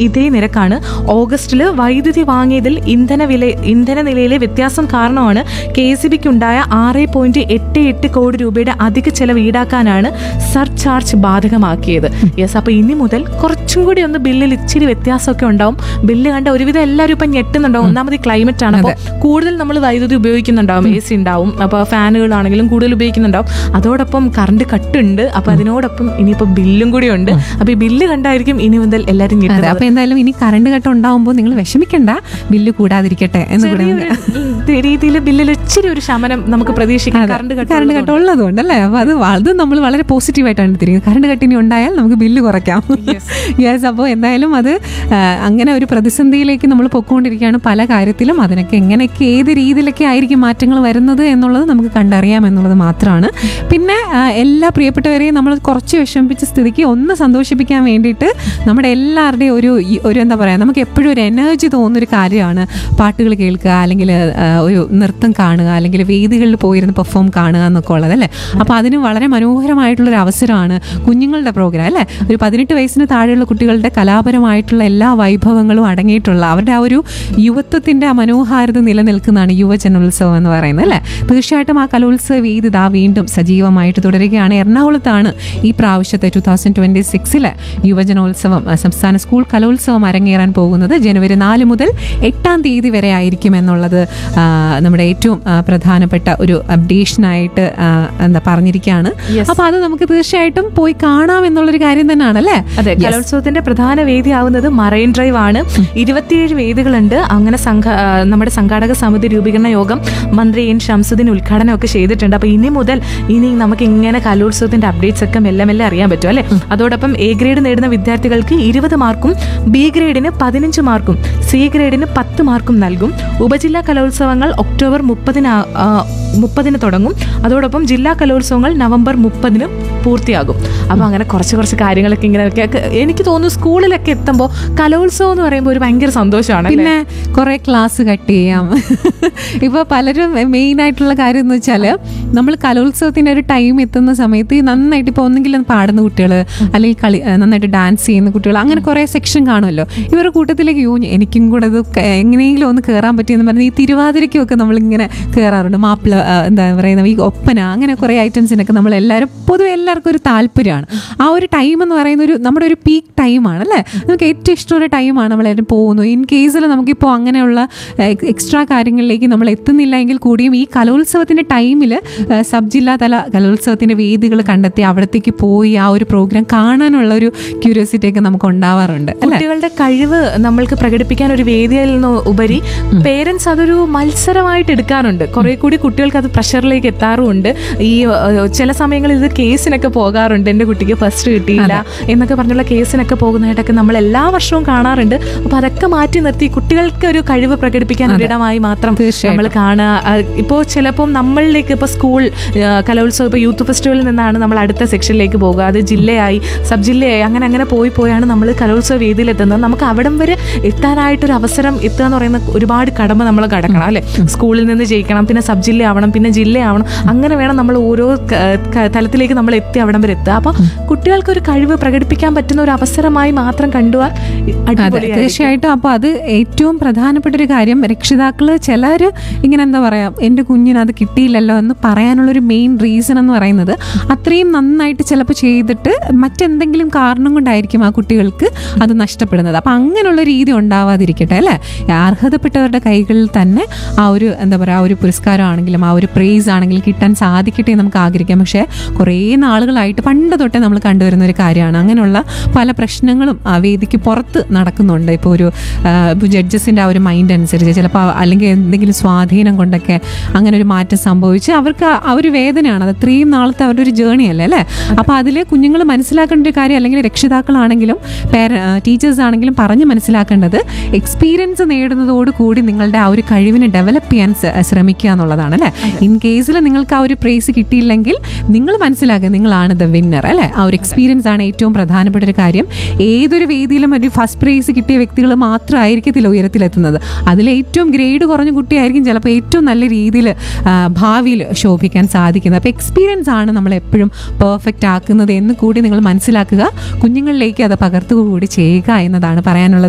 ഇതേ നിരക്കാണ് ഓഗസ്റ്റിൽ വൈദ്യുതി വാങ്ങിയതിൽ ഇന്ധന വില ഇന്ധന നിലയിലെ വ്യത്യാസം കാരണമാണ് കെ എസ് ബിക്ക് ഉണ്ടായ ആറ് പോയിന്റ് എട്ട് എട്ട് കോടി രൂപയുടെ അധിക ചെലവ് ഈടാക്കാനാണ് സർചാർജ് ബാധകമാക്കിയത് യെസ് അപ്പൊ ഇനി മുതൽ കുറച്ചും കൂടി ഒന്ന് ബില്ലിൽ ഇച്ചിരി വ്യത്യാസമൊക്കെ ഉണ്ടാവും ബില്ല് കണ്ട ഒരുവിധം എല്ലാവരും ഇപ്പം ഞെട്ടുന്നുണ്ടാവും ഒന്നാമത് ക്ലൈമറ്റ് ആണ് അപ്പോൾ കൂടുതൽ നമ്മൾ വൈദ്യുതി ഉപയോഗിക്കുന്നുണ്ടാവും എ സി ഉണ്ടാവും അപ്പോൾ ഫാനുകളാണെങ്കിലും കൂടുതൽ ഉപയോഗിക്കുന്നുണ്ടാവും അതോടൊപ്പം കറണ്ട് കട്ടുണ്ട് അപ്പൊ അതിനോടൊപ്പം ഇനിയിപ്പോൾ ബില്ലും കൂടി ഉണ്ട് അപ്പൊ ഈ ബില്ല് കണ്ടായിരിക്കും ഇനി മുതൽ എല്ലാവരും അതെ ഞെട്ടുന്നത് അപ്പൊ എന്തായാലും ഇനി കറണ്ട് കട്ട് ഉണ്ടാവുമ്പോൾ നിങ്ങൾ വിഷമിക്കണ്ട ബില്ല് കൂടാതിരിക്കട്ടെ എന്ന് കൂടെ നമുക്ക് രീതിയിൽ ബില്ലിൽ ഇച്ചിരി ഒരു ശമനം നമുക്ക് പ്രതീക്ഷിക്കാം കറണ്ട് കറണ്ട് കട്ട് ഉള്ളതുകൊണ്ട് അല്ലേ അപ്പൊ അത് വ- അത് നമ്മൾ വളരെ പോസിറ്റീവായിട്ടാണ് എടുത്തിരിക്കുന്നത് കറണ്ട് കട്ടിനി ഉണ്ടായാൽ നമുക്ക് ബില്ല് കുറയ്ക്കാം യെസ് അപ്പോൾ എന്തായാലും അത് ആ, അങ്ങനെ ഒരു പ്രതിസന്ധിയിലേക്ക് നമ്മൾ പൊക്കോണ്ടിരിക്കുകയാണ് പല കാര്യത്തിലും അതിനൊക്കെ എങ്ങനെയൊക്കെ ഏത് രീതിയിലൊക്കെ ആയിരിക്കും മാറ്റങ്ങൾ വരുന്നത് എന്നുള്ളത് നമുക്ക് കണ്ടറിയാം എന്നുള്ളത് മാത്രമാണ് പിന്നെ ആ, എല്ലാ പ്രിയപ്പെട്ടവരെയും നമ്മൾ കുറച്ച് വിഷമിപ്പിച്ച സ്ഥിതിക്ക് ഒന്ന് സന്തോഷിപ്പിക്കാൻ വേണ്ടിയിട്ട് നമ്മുടെ എല്ലാവരുടെയും ഒരു ഈ- ഒരു എന്താ പറയുക നമുക്ക് എപ്പോഴും ഒരു എനർജി തോന്നുന്നൊരു കാര്യമാണ് പാട്ടുകൾ കേൾക്കുക അല്ലെങ്കിൽ ആ, ഒരു നൃത്തം കാണുക അല്ലെങ്കിൽ വേദികളിൽ പോയിരുന്ന് പെർഫോം കാണുക എന്നൊക്കെ ഉള്ളത് അല്ലേ അപ്പോൾ അതിന് വളരെ മനോഹരമായിട്ടുള്ളൊരു അവസരമാണ് കുഞ്ഞുങ്ങളുടെ പ്രോഗ്രാം അല്ലേ ഒരു പതിനെട്ട് വയസ്സിന് താഴെയുള്ള കുട്ടികളുടെ കലാപരമായിട്ടുള്ള എല്ലാ വൈഭവങ്ങളും അടങ്ങിയിട്ടുള്ള അവരുടെ ആ ഒരു യുവത്വത്തിൻ്റെ ആ മനോഹാരിത നിലനിൽക്കുന്നതാണ് യുവജനോത്സവം എന്ന് പറയുന്നത് അല്ലേ തീർച്ചയായിട്ടും ആ കലോത്സവ വേദി ഇതാ വീണ്ടും സജീവമായിട്ട് തുടരുകയാണ് എറണാകുളത്താണ് ഈ പ്രാവശ്യത്തെ ടു തൗസൻഡ് ട്വൻറ്റി സിക്സിലെ യുവജനോത്സവം ആ, സംസ്ഥാന സ്കൂൾ കലോത്സവം അരങ്ങേറാൻ പോകുന്നത് ജനുവരി നാല് മുതൽ എട്ടാം തീയതി വരെ ആയിരിക്കും എന്നുള്ളത് ആ, നമ്മുടെ ഏറ്റവും ആ, പ്രധാനപ്പെട്ട ഒരു അപ്ഡേഷനായിട്ട് ആ, എന്താ പറഞ്ഞിരിക്കുകയാണ് Yes. അപ്പൊ അത് നമുക്ക് തീർച്ചയായിട്ടും പോയി കാണാം എന്നുള്ളൊരു കാര്യം തന്നെയാണ് അല്ലേ അതെ കലോത്സവത്തിന്റെ പ്രധാന വേദിയാവുന്നത് മറൈൻ ഡ്രൈവ് ആണ് ഇരുപത്തിയേഴ് വേദികളുണ്ട് അങ്ങനെ സംഘ ആ, നമ്മുടെ സംഘാടക സമിതി രൂപീകരണ യോഗം മന്ത്രി എൻ ഷംസുദ്ദീൻ ഉദ്ഘാടനം ഒക്കെ ചെയ്തിട്ടുണ്ട് അപ്പൊ ഇനി മുതൽ ഇനി നമുക്ക് ഇങ്ങനെ കലോത്സവത്തിന്റെ അപ്ഡേറ്റ്സ് ഒക്കെ മെല്ലെ മെല്ലെ അറിയാൻ പറ്റും അല്ലെ അതോടൊപ്പം എ ഗ്രേഡ് നേടുന്ന വിദ്യാർത്ഥികൾക്ക് ഇരുപത് മാർക്കും ബി ഗ്രേഡിന് പതിനഞ്ച് മാർക്കും സി ഗ്രേഡിന് പത്ത് മാർക്കും നൽകും ഉപജില്ലാ കലോത്സവങ്ങൾ ഒക്ടോബർ മുപ്പതിന് ആ- ആ, മുപ്പതിന് തുടങ്ങും അതോടൊപ്പം ജില്ലാ കലോത്സവങ്ങൾ നവംബർ മുപ്പതിന് പൂർത്തിയാകും അപ്പൊ അങ്ങനെ കുറച്ച് കുറച്ച് കാര്യങ്ങളൊക്കെ ഇങ്ങനെ ഒക്കെ- ഒക്കെ എനിക്ക് തോന്നുന്നു സ്കൂളിലൊക്കെ എത്തുമ്പോൾ കലോത്സവം എന്ന് പറയുമ്പോൾ ഒരു ഭയങ്കര സന്തോഷമാണ് അല്ലേ? പിന്നെ കുറെ ക്ലാസ് കട്ട് ചെയ്യാം ഇപ്പൊ പലരും മെയിൻ ആയിട്ടുള്ള കാര്യം എന്ന് വെച്ചാൽ നമ്മൾ കലോത്സവത്തിന്റെ ഒരു ടൈം എത്തുന്ന സമയത്ത് ഈ നന്നായിട്ട് ഇപ്പൊ ഒന്നെങ്കിലും പാടുന്ന കുട്ടികൾ അല്ലെങ്കിൽ കളി ഏഹ് നന്നായിട്ട് ഡാൻസ് ചെയ്യുന്ന കുട്ടികൾ അങ്ങനെ കുറെ സെക്ഷൻ കാണുമല്ലോ ഇവരുടെ കൂട്ടത്തിലേക്ക് യോ എനിക്കും കൂടെ ഇത് ക- എങ്ങനെയെങ്കിലും ഒന്ന് കയറാൻ പറ്റിയെന്ന് പറഞ്ഞ് ഈ തിരുവാതിരയ്ക്കും ഒക്കെ നമ്മളിങ്ങനെ കയറാറുണ്ട് മാപ്പിള ആ, എന്താ പറയുന്നത് ഈ ഒപ്പന അങ്ങനെ കുറേ ഐറ്റംസിനൊക്കെ നമ്മൾ എല്ലാവരും പൊതുവെ എല്ലാവർക്കും ഒരു താല്പര്യമാണ് ആ ഒരു ടൈം എന്ന് പറയുന്ന ഒരു നമ്മുടെ ഒരു പീക്ക് ടൈമാണ് അല്ലേ നമുക്ക് ഏറ്റവും ഇഷ്ടമുള്ള ടൈമാണ് നമ്മളെല്ലാവരും പോകുന്നു ഇൻ കേസിൽ നമുക്കിപ്പോൾ അങ്ങനെയുള്ള എക്സ്ട്രാ കാര്യങ്ങളിലേക്ക് നമ്മൾ എത്തുന്നില്ല എങ്കിൽ കൂടിയും ഈ കലോത്സവത്തിൻ്റെ ടൈമിൽ സബ് ജില്ലാ തല കലോത്സവത്തിൻ്റെ വേദികൾ കണ്ടെത്തി അവിടത്തേക്ക് പോയി ആ ഒരു പ്രോഗ്രാം കാണാനുള്ള ഒരു ക്യൂരിയോസിറ്റി ഒക്കെ നമുക്ക് ഉണ്ടാവാറുണ്ട് അല്ലേ കുട്ടികളുടെ കഴിവ് നമ്മൾക്ക് പ്രകടിപ്പിക്കാൻ ഒരു വേദിയിൽ നിന്ന് ഉപരി പേരൻസ് അതൊരു മത്സരമായിട്ട് എടുക്കാറുണ്ട് കുറെ കൂടി കുട്ടികൾക്ക് അത് പ്രഷറിലേക്ക് എത്താറുമുണ്ട് ഈ ഏഹ്, ചില സമയങ്ങളിൽ ഇത് കേസിനൊക്കെ പോകാറുണ്ട് എൻ്റെ കുട്ടിക്ക് ഫസ്റ്റ് കിട്ടിയില്ല എന്നൊക്കെ പറഞ്ഞുള്ള കേസിനൊക്കെ പോകുന്നതായിട്ടൊക്കെ നമ്മൾ എല്ലാ വർഷവും കാണാറുണ്ട് അപ്പൊ അതൊക്കെ മാറ്റി നിർത്തി കുട്ടികൾക്ക് ഒരു കഴിവ് പ്രകടിപ്പിക്കാൻ ഒരിടമായി മാത്രം തീർച്ചയായിട്ടും. നമ്മൾ കാണുക ഇപ്പോൾ ചിലപ്പോൾ നമ്മളിലേക്ക് ഇപ്പോൾ സ്കൂൾ ആ, കലോത്സവം ഇപ്പോൾ യൂത്ത് ഫെസ്റ്റിവലിൽ നിന്നാണ് നമ്മൾ അടുത്ത സെക്ഷനിലേക്ക് പോകുക അത് ജില്ലയായി സബ് ജില്ലയായി അങ്ങനെ അങ്ങനെ പോയി പോയാണ് നമ്മൾ കലോത്സവ വേദിയിൽ എത്തുന്നത് നമുക്ക് അവിടം വരെ എത്താനായിട്ടൊരു അവസരം എത്തുക എന്ന് പറയുന്ന ഒരുപാട് കടമ നമ്മൾ കടക്കണം അല്ലെ സ്കൂളിൽ നിന്ന് ജയിക്കണം പിന്നെ സബ് ജില്ല ആവണം പിന്നെ ജില്ലയാവണം അങ്ങനെ വേണം നമ്മൾ ഓരോ ക- ക- തലത്തിലേക്ക് നമ്മൾ എത്തി അവിടം വരെ എത്തുക അപ്പൊ കുട്ടികൾക്ക് ഒരു കഴിവ് പ്രകടിപ്പിക്കാൻ പറ്റുന്ന ഒരു അവസരമായി മാത്രം കണ്ടുപോകാൻ അതെ അടിപൊളിയായിരിക്കും. തീർച്ചയായിട്ടും അപ്പോൾ അത് ഏറ്റവും പ്രധാനപ്പെട്ട ഒരു കാര്യം രക്ഷിതാക്കൾ ചിലർ ഇങ്ങനെ എന്താ പറയുക എൻ്റെ കുഞ്ഞിന് അത് കിട്ടിയില്ലല്ലോ എന്ന് പറയാനുള്ളൊരു മെയിൻ റീസൺ എന്ന് പറയുന്നത് അത്രയും നന്നായിട്ട് ചിലപ്പോൾ ചെയ്തിട്ട് മറ്റെന്തെങ്കിലും കാരണം കൊണ്ടായിരിക്കും ആ കുട്ടികൾക്ക് അത് നഷ്ടപ്പെടുന്നത് അപ്പം അങ്ങനെയുള്ള രീതി ഉണ്ടാവാതിരിക്കട്ടെ അല്ലേ അർഹതപ്പെട്ടവരുടെ കൈകളിൽ തന്നെ ആ ഒരു എന്താ പറയുക ആ ഒരു പുരസ്കാരമാണെങ്കിലും ആ ഒരു പ്രൈസ് ആണെങ്കിലും കിട്ടാൻ സാധിക്കട്ടെ എന്ന് നമുക്ക് ആഗ്രഹിക്കാം പക്ഷേ കുറേ നാളുകളായിട്ട് പണ്ട് തൊട്ടേ നമ്മൾ കണ്ടുവരുന്ന ഒരു കാര്യമാണ് അങ്ങനെയുള്ള പല പ്രശ്നങ്ങളും ആ വേദിക്ക് പുറത്ത് നടക്കുന്നുണ്ട് ഇപ്പോൾ ഒരു ജഡ്ജസിൻ്റെ ആ ഒരു മൈൻഡ് അനുസരിച്ച് ചിലപ്പോൾ അല്ലെങ്കിൽ എന്തെങ്കിലും സ്വാധീനം കൊണ്ടൊക്കെ അങ്ങനെ ഒരു മാറ്റം സംഭവിച്ച് അവർക്ക് ആ- ആ ഒരു വേദനയാണ് അത് അത്രയും നാളത്തെ അവരുടെ ഒരു ജേണി അല്ലേ അല്ലേ അപ്പോൾ അതിൽ കുഞ്ഞുങ്ങൾ മനസ്സിലാക്കേണ്ട ഒരു കാര്യം അല്ലെങ്കിൽ രക്ഷിതാക്കളാണെങ്കിലും പേര ടീച്ചേഴ്സ് ആണെങ്കിലും പറഞ്ഞ് മനസ്സിലാക്കേണ്ടത് എക്സ്പീരിയൻസ് നേടുന്നതോട് കൂടി നിങ്ങളുടെ ആ ഒരു കഴിവിനെ ഡെവലപ്പ് ചെയ്യാൻ സ- ശ്രമിക്കുക എന്നുള്ളതാണ് അല്ലേ ഇൻ കേസിൽ നിങ്ങൾക്ക് ആ ഒരു പ്രൈസ് കിട്ടിയില്ലെങ്കിൽ നിങ്ങൾ മനസ്സിലാക്കുക നിങ്ങളാണ് ദ വിന്നർ അല്ലേ ആ ഒരു എക്സ്പീരിയൻസ് ആണ് ഏറ്റവും പ്രധാനപ്പെട്ട ഒരു കാര്യം ഏതൊരു വേദിയിലും ഒരു ഫസ്റ്റ് പ്രൈസ് കിട്ടിയ വ്യക്തികൾ മാത്രമായിരിക്കത്തില്ല ഉയരത്തിലെത്തുന്നത് അതിൽ ഏറ്റവും ഗ്രേഡ് കുറഞ്ഞ കുട്ടിയായിരിക്കും ചിലപ്പോൾ ഏറ്റവും നല്ല രീതിയിൽ ഭാവിയിൽ ശോഭിക്കാൻ സാധിക്കുന്നത് അപ്പോൾ എക്സ്പീരിയൻസ് ആണ് നമ്മൾ എപ്പോഴും പെർഫെക്റ്റ് ആക്കുന്നത് എന്ന് കൂടി നിങ്ങൾ മനസ്സിലാക്കുക കുഞ്ഞുങ്ങളിലേക്ക് അത് പകർത്തുക കൂടി ചെയ്യുക എന്നതാണ് പറയാനുള്ളത്